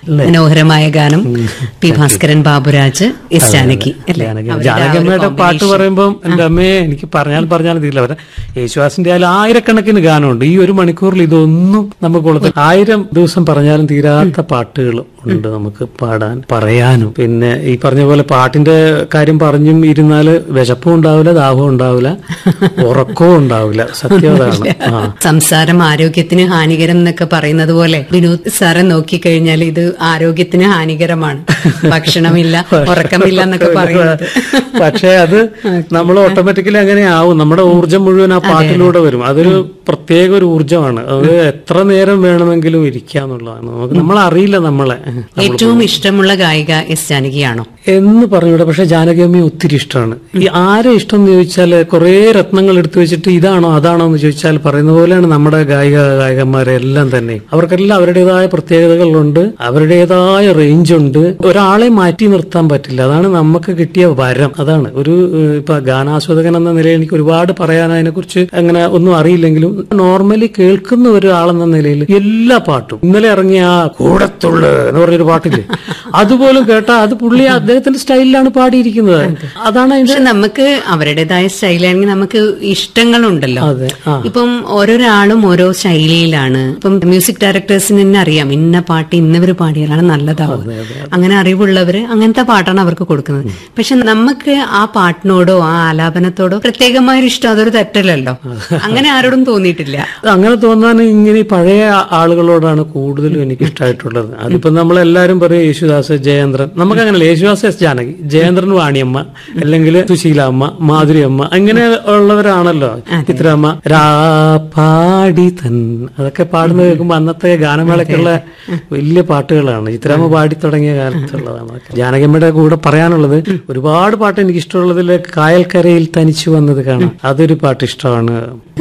മനോഹരമായ ഗാനം P Bhaskaran Baburaj S Janaki അല്ലേ ജാനകി അവരുടെ ആ ഒരു ജാനകിയമ്മയുടെ പാട്ട് combination. പറയുമ്പോൾ എന്റെ അമ്മയെ എനിക്ക് പറഞ്ഞാൽ പറഞ്ഞാൽ തീരില്ല അവരെ യേശുദാസിന്റെ ആയാലും ആയിരക്കണക്കിന് ഗാനമുണ്ട് ഈ ഒരു മണിക്കൂറിൽ ഇതൊന്നും നമുക്ക് കൊടുത്ത ആയിരം ദിവസം പറഞ്ഞാലും തീരാത്ത പാട്ടുകൾ ഉണ്ട് നമുക്ക് പാടാൻ പറയാനും പിന്നെ ഈ പറഞ്ഞ പോലെ പാട്ടിന്റെ കാര്യം പറഞ്ഞും ഇരുന്നാല് വിശപ്പും ഉണ്ടാവില്ല ദാഹവും ഉണ്ടാവില്ല ഉറക്കവും ഉണ്ടാവില്ല സത്യം അതാണ് ആ സംസാരം ആരോഗ്യത്തിന് ഹാനികരം എന്നൊക്കെ പറയുന്നത് പോലെ വിനോദ് സാറെ നോക്കിക്കഴിഞ്ഞാൽ ഇത് ആരോഗ്യത്തിന് ഹാനികരമാണ് ഭക്ഷണമില്ല ഉറക്കമില്ല എന്നൊക്കെ പറയുന്നത് പക്ഷേ അത് നമ്മൾ ഓട്ടോമാറ്റിക്കലി അങ്ങനെ ആവും നമ്മുടെ ഊർജം മുഴുവൻ ആ പാട്ടിലൂടെ വരും അതൊരു പ്രത്യേക ഒരു ഊർജമാണ് അത് എത്ര നേരം വേണമെങ്കിലും ഇരിക്കാന്നുള്ളതാണ് നമുക്ക് നമ്മൾ അറിയില്ല നമ്മളെ ഏറ്റവും ഇഷ്ടമുള്ള ഗായിക എസ് ജാനകിയാണോ എന്ന് പറഞ്ഞൂടെ പക്ഷെ ജാനകിയമ്മയെ ഒത്തിരി ഇഷ്ടമാണ് ഈ ആരെ ഇഷ്ടം എന്ന് ചോദിച്ചാൽ കുറെ രത്നങ്ങൾ എടുത്തു വെച്ചിട്ട് ഇതാണോ അതാണോ എന്ന് ചോദിച്ചാൽ പറയുന്ന പോലെയാണ് നമ്മുടെ ഗായിക ഗായകന്മാരെല്ലാം തന്നെ അവർക്കെല്ലാം അവരുടേതായ പ്രത്യേകതകളുണ്ട് അവരുടേതായ റേഞ്ച് ഉണ്ട് ഒരാളെ മാറ്റി നിർത്താൻ പറ്റില്ല അതാണ് നമുക്ക് കിട്ടിയ വരം അതാണ് ഒരു ഏഹ്, ഇപ്പൊ ഗാനാസ്വാദകൻ എന്ന നിലയിൽ എനിക്ക് ഒരുപാട് പറയാൻ അതിനെക്കുറിച്ച് അങ്ങനെ ഒന്നും അറിയില്ലെങ്കിലും നോർമലി കേൾക്കുന്ന ഒരാളെന്ന നിലയിൽ എല്ലാ പാട്ടും ഇന്നലെ ഇറങ്ങിയ ആ കൂടത്തുള്ളു എന്ന് പറഞ്ഞൊരു പാട്ടില്ലേ അതുപോലും കേട്ടാ അത് പുള്ളി അദ്ദേഹത്തിന്റെ സ്റ്റൈലിലാണ് പാടിയിരിക്കുന്നത് അതാണ് അതിന്റെ പക്ഷെ നമുക്ക് അവരുടേതായ സ്റ്റൈലാണെങ്കിൽ നമുക്ക് ഇഷ്ടങ്ങളുണ്ടല്ലോ അതെ ആ ഇപ്പം ഓരോരാളും ഓരോ ശൈലിയിലാണ് ഇപ്പം മ്യൂസിക് ഡയറക്ടേഴ്സിന് തന്നെ അറിയാം ഇന്ന പാട്ട് ഇന്നവര് പാടിയാലാണ് നല്ലതാവും അങ്ങനെ അറിവുള്ളവര് അങ്ങനത്തെ പാട്ടാണ് അവർക്ക് കൊടുക്കുന്നത് പക്ഷെ നമുക്ക് ആ പാട്ടിനോടോ ആ ആലാപനത്തോടോ പ്രത്യേകമായ ഒരു ഇഷ്ടം അതൊരു തെറ്റല്ലല്ലോ അങ്ങനെ ആരോടും തോന്നിയിട്ടില്ല അങ്ങനെ തോന്നാൻ ഇങ്ങനെ ഈ പഴയ ആ- ആളുകളോടാണ് കൂടുതലും എനിക്ക് ഇഷ്ടമായിട്ടുള്ളത് അതിപ്പോ നമ്മളെല്ലാരും പറയും യേശുദാസ് ജയേന്ദ്രൻ നമുക്ക് അങ്ങനെയല്ല യേശുദാസ് എസ് ജാനകി ജയേന്ദ്രൻ വാണിയമ്മ അല്ലെങ്കിൽ സുശീലാമ്മ മാധുരിയമ്മ അങ്ങനെ ഉള്ളവരാണല്ലോ ചിത്രമ്മ രാപാടി തൻ അതൊക്കെ പാടുന്നത് കേൾക്കുമ്പോ അന്നത്തെ ഗാനമേളയ്ക്കുള്ള വലിയ പാട്ടുകളാണ് ചിത്രാമ്മ പാടി തുടങ്ങിയ കാലത്തുള്ളതാണ് അതൊക്കെ. ജാനകിയമ്മയുടെ കൂടെ പറയാനുള്ളത് ഒരുപാട് പാട്ട് എനിക്ക് ഇഷ്ടമുള്ളതിൽ കായൽക്കരയിൽ തനിച്ചു വന്നത് കാണാം അതൊരു പാട്ട് ഇഷ്ടമാണ്